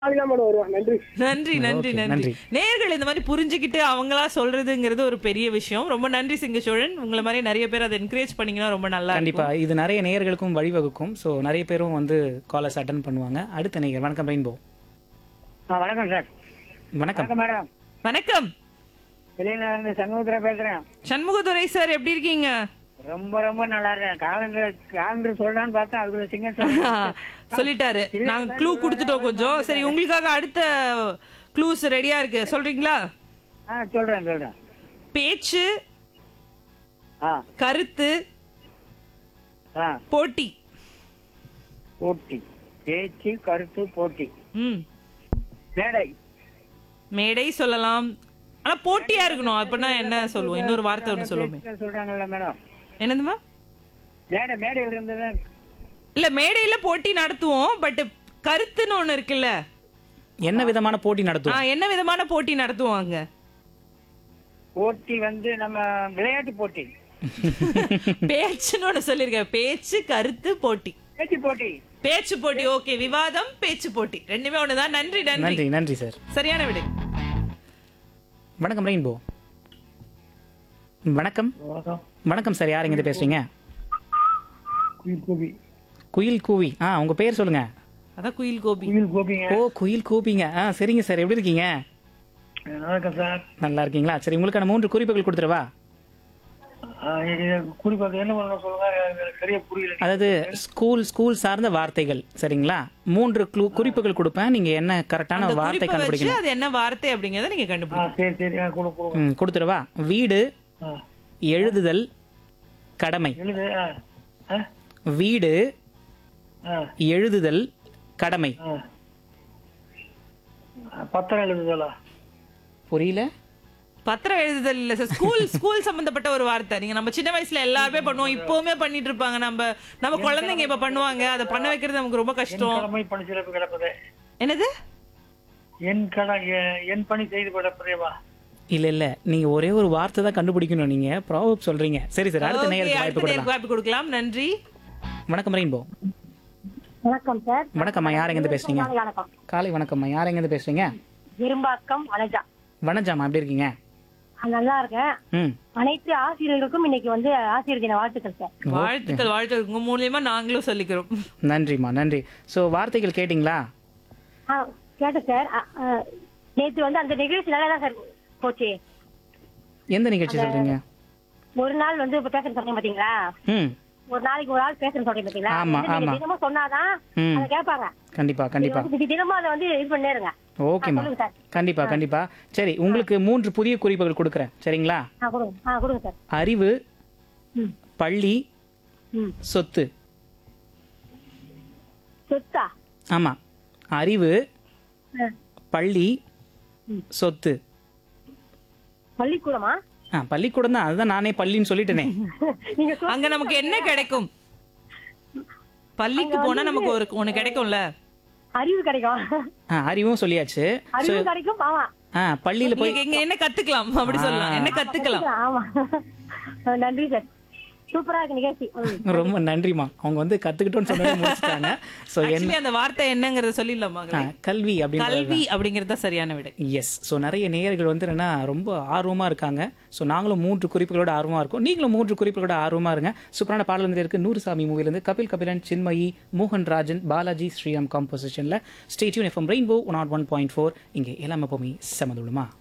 நாளைக்கு தான் மேடம் வருவேன் நன்றி நன்றி நன்றி Okay, நன்றி நன்றி. நேர்கள் இந்த மாதிரி புரிஞ்சுக்கிட்டு அவங்களா சொல்றதுங்கிறது ஒரு பெரிய விஷயம் ரொம்ப நன்றி சிங்கச்சோழன் உங்களை மாதிரி நிறைய பேர் அதை என்கரேஜ் பண்ணீங்கன்னா ரொம்ப நல்லா கண்டிப்பா இருக்கும் இது நிறைய நேயர்களுக்கும் வழிவகுக்கும் ஸோ நிறைய பேரும் வந்து காலர்ஸ் அட்டன் பண்ணுவாங்க அடுத்த நேயர் வணக்கம் ரெயின்போ ஆ, வணக்கம் சார் வணக்கம் வணக்கம் மேடம் வணக்கம் வெளியில இருந்து சண்முகத்துல பேசுறேன் சண்முகதுரை சார் எப்படி இருக்கீங்க ரொம்ப ரொம்ப நல்லா இருக்கேன் காலண்டர் காலண்டர் சொல்லலான்னு பார்த்தா அதுக்குள்ள சிங்க சொல்லிட்டாரு நாங்க க்ளூ கொடுத்துட்டோம் கொஞ்சம் சரி உங்களுக்காக அடுத்த க்ளூஸ் ரெடியா இருக்கு சொல்றீங்களா ஆ சொல்றேன் சொல்றேன் பேச்சு ஆ கருத்து ஆ போட்டி போட்டி பேச்சு கருத்து போட்டி ம் மேடை மேடை சொல்லலாம் ஆனா போட்டியா இருக்கணும் அப்படின்னா என்ன சொல்லுவோம் இன்னொரு வார்த்தை ஒன்று சொல்லுவோமே பேச்சுல சொல்றாங்கல்ல மேடம் என்னதுமா மேடை மேடையில் இருந்தது இல்ல மேடையில போட்டி நடத்துவோம் பட் கருத்துன்னு ஒண்ணு இருக்குல்ல என்ன விதமான போட்டி ஆ, நடத்துவோம் என்ன விதமான போட்டி நடத்துவோம் அங்க போட்டி வந்து நம்ம விளையாட்டு போட்டி பேச்சுன்னு ஒண்ணு சொல்லிருக்கேன் பேச்சு கருத்து போட்டி பேச்சு போட்டி பேச்சு போட்டி ஓகே விவாதம் பேச்சு போட்டி ரெண்டுமே ஒண்ணுதான் நன்றி நன்றி நன்றி நன்றி சார் சரியான விடு வணக்கம் ரெயின்போ வணக்கம் வணக்கம் வணக்கம் சார் யார் எங்க பேசுறீங்க குயில் கோபி குயில் கூவி ஆ உங்க பேர் சொல்லுங்க அதான் குயில் கோபி குயில் கோபிங்க ஓ குயில் கூப்பிங்க ஆ சரிங்க சார் எப்படி இருக்கீங்க வணக்கம் சார் நல்லா இருக்கீங்களா சரி உங்களுக்கான மூன்று குறிப்புகள் கொடுத்துருவா குறிப்பாக என்ன பண்ண சொல்லுங்க எனக்கு சரியா புரியல அதாவது ஸ்கூல் ஸ்கூல் சார்ந்த வார்த்தைகள் சரிங்களா மூன்று க்ளூ குறிப்புகள் கொடுப்பேன் நீங்க என்ன கரெக்டான அந்த வார்த்தை குறிப்பை வச்சு கண்டுபிடிக்கணும் அது என்ன வார்த்தை அப்படிங்கறத நீங்க ஆ கண்டுபிடிக்கணும் சரி சரி ஆ, கொடு கொடு ம், கொடுத்துருவா வீடு ஆ எழுதுதல் கடமை எழுது ஆ ஆ வீடு ஆ எழுதுதல் கடமை ஆ பத்திரம் எழுதுதலா புரியல பத்திரம் எழுதுதல் இல்ல சார் ஸ்கூல் ஸ்கூல் சம்பந்தப்பட்ட ஒரு வார்த்தை நீங்க நம்ம சின்ன வயசுல எல்லாருமே பண்ணுவோம் இப்பவுமே பண்ணிட்டு இருப்பாங்க நம்ம நம்ம குழந்தைங்க இப்ப பண்ணுவாங்க அதை பண்ண வைக்கிறது நமக்கு ரொம்ப என் கஷ்டம் கடமை பணி சிறப்பு கிடப்பது என்னது என் கட எ- என் பணி செய்து கிடப்பதேவா இல்ல இல்ல நீங்க ஒரே ஒரு வார்த்தை தான் கண்டுபிடிக்கணும் நீங்க ப்ராபப் சொல்றீங்க சரி சார் அடுத்த Okay, நேயருக்கு வாய்ப்பு அடுத்த கொடுக்கலாம் நேருக்கு வாய்ப்பு கொடுக்கலாம் நன்றி வணக்கம் ரெயின்போ வணக்கம் சார் வணக்கம்மா யார் எங்க பேசுறீங்க காலை வணக்கம் காலை வணக்கம்மா யார் எங்க பேசுறீங்க இரும்பாக்கம் வனஜா வணஜாமா எப்படி இருக்கீங்க நான் நல்லா இருக்கேன் ம் அனைத்து ஆசிரியர்களுக்கும் இன்னைக்கு வந்து ஆசிரியர் தின வாழ்த்துக்கள் சார் வாழ்த்துக்கள் வாழ்த்துக்கள் உங்க மூலியமா நாங்களும் சொல்லிக்கிறோம் நன்றிம்மா நன்றி ஸோ வார்த்தைகள் கேட்டிங்களா ஆ, கேட்டேன் சார் அ, அ, நேத்து வந்து அந்த நிகழ்ச்சி நல்லா தான் சார் போச்சு எந்த நிகழ்ச்சி சொல்றீங்க ஒரு நாள் வந்து இப்ப பேசுறேன் சொன்னீங்க பாத்தீங்களா ம் ஒரு நாளைக்கு ஒரு ஆள் பேசுறேன் சொல்றீங்க பாத்தீங்களா ஆமா, அது நீங்க ஆமா. தினமும் சொன்னாதான் ம். அதை கேட்பாங்க கண்டிப்பா நீங்க கண்டிப்பா வந்து தினமும் அதை வந்து இது பண்ணேருங்க ஓகேம்மா சொல்லுங்க சார் கண்டிப்பா கண்டிப்பா சரி உங்களுக்கு மூன்று புதிய குறிப்புகள் கொடுக்குறேன் சரிங்களா ஆ கொடுங்க ஆ கொடுங்க சார் அறிவு ம் பள்ளி ம் சொத்து சொத்தா ஆமா அறிவு ஆ, பள்ளி ம். சொத்து பள்ளிக்கூடமா ஆ பள்ளிக்கூடம் தான் அதுதான் நானே பள்ளின்னு சொல்லிட்டேனே நீங்க சொ- அங்க நமக்கு என்ன கிடைக்கும் பள்ளிக்கு போனா நமக்கு ஒரு ஒண்ணு கிடைக்கும்ல அறிவு கிடைக்கும் ஆ அறிவும் சொல்லியாச்சு அறிவு கிடைக்கும் ஆமா ஆ பள்ளியில போய் நீங்க இங்க என்ன கத்துக்கலாம் அப்படி சொல்லலாம் என்ன கத்துக்கலாம் ஆமா நன்றி சார் சூப்பரா இருக்கு நிகழ்ச்சி ம். ரொம்ப நன்றிம்மா அவங்க வந்து கத்துக்கிட்டோம்னு சொன்னதை முடிச்சிட்டாங்க ஸோ என்ன ஆக்சுவலி அந்த வார்த்தை என்னங்கறத சொல்லிடலாமா ஆ, கல்வி அப்படின்றது கல்வி அப்படிங்கறது தான் சரியான விடை எஸ் ஸோ நிறைய நேயர்கள் வந்து என்னன்னா ரொம்ப ஆர்வமாக இருக்காங்க ஸோ நாங்களும் மூன்று குறிப்புகளோட ஆர்வமாக இருக்கோம் நீங்களும் மூன்று குறிப்புகளோட ஆர்வமாக இருங்க சூப்பரான பாடல் வந்து இருக்கு நூறுசாமி மூவிலேருந்து கபில் கபிலன் சின்மயி மோகன் ராஜன் பாலாஜி ஸ்ரீராம் காம்போசிஷனில் stay tuned FM rainbow one nought one point four இங்கே எல்லாமே எப்போவுமே செமதுளுமா